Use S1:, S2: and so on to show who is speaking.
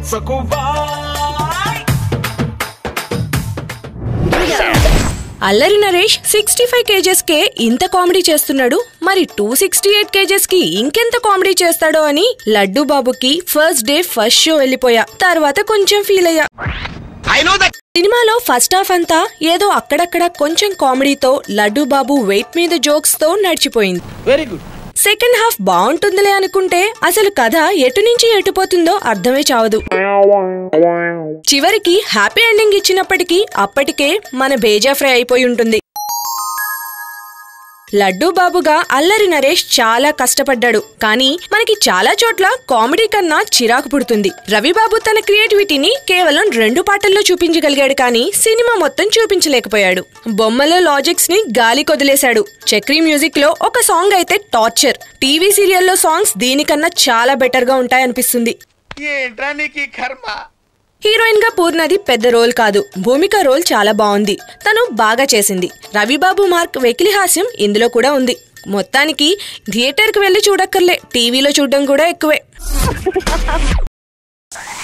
S1: అల్లరి Naresh sixty five KGs కే ఇంత కామెడీ చేస్తున్నాడు మరి టూ సిక్స్టీ ఎయిట్ కేజెస్ కి ఇంకెంత కామెడీ చేస్తాడో అని లడ్డు బాబుకి ఫస్ట్ డే ఫస్ట్ షో వెళ్ళిపోయా తర్వాత కొంచెం ఫీల్ అయ్యా సినిమాలో ఫస్ట్ హాఫ్ అంతా ఏదో అక్కడక్కడ కొంచెం కామెడీతో లడ్డు బాబు వెయిట్ మీద జోక్స్ తో నడిచిపోయింది
S2: వెరీ గుడ్
S1: సెకండ్ హాఫ్ బాగుంటుందిలే అనుకుంటే అసలు కథ ఎటు నుంచి ఎటుపోతుందో అర్థమే చావదు చివరికి హ్యాపీ ఎండింగ్ ఇచ్చినప్పటికీ అప్పటికే మన బేజా ఫ్రై అయిపోయి ఉంటుంది లడ్డూ బాబుగా అల్లరి నరేష్ చాలా కష్టపడ్డాడు కానీ మనకి చాలా చోట్ల కామెడీ కన్నా చిరాకు పుడుతుంది రవిబాబు తన క్రియేటివిటీని కేవలం రెండు పాటల్లో చూపించగలిగాడు కానీ సినిమా మొత్తం చూపించలేకపోయాడు బొమ్మలో లాజిక్స్ ని గాలి కొదిలేశాడు చక్రీ మ్యూజిక్ లో ఒక సాంగ్ అయితే టార్చర్ టీవీ సీరియల్లో సాంగ్స్ దీనికన్నా చాలా బెటర్ గా ఉంటాయనిపిస్తుంది
S2: ఏంట్రా నీకు ఈ కర్మ
S1: హీరోయిన్ గా పూర్ణది పెద్ద రోల్ కాదు భూమిక రోల్ చాలా బాగుంది తను బాగా చేసింది రవిబాబు మార్క్ వెకిలి హాస్యం ఇందులో కూడా ఉంది మొత్తానికి థియేటర్ కి వెళ్లి చూడక్కర్లే టీవీలో చూడడం కూడా ఎక్కువే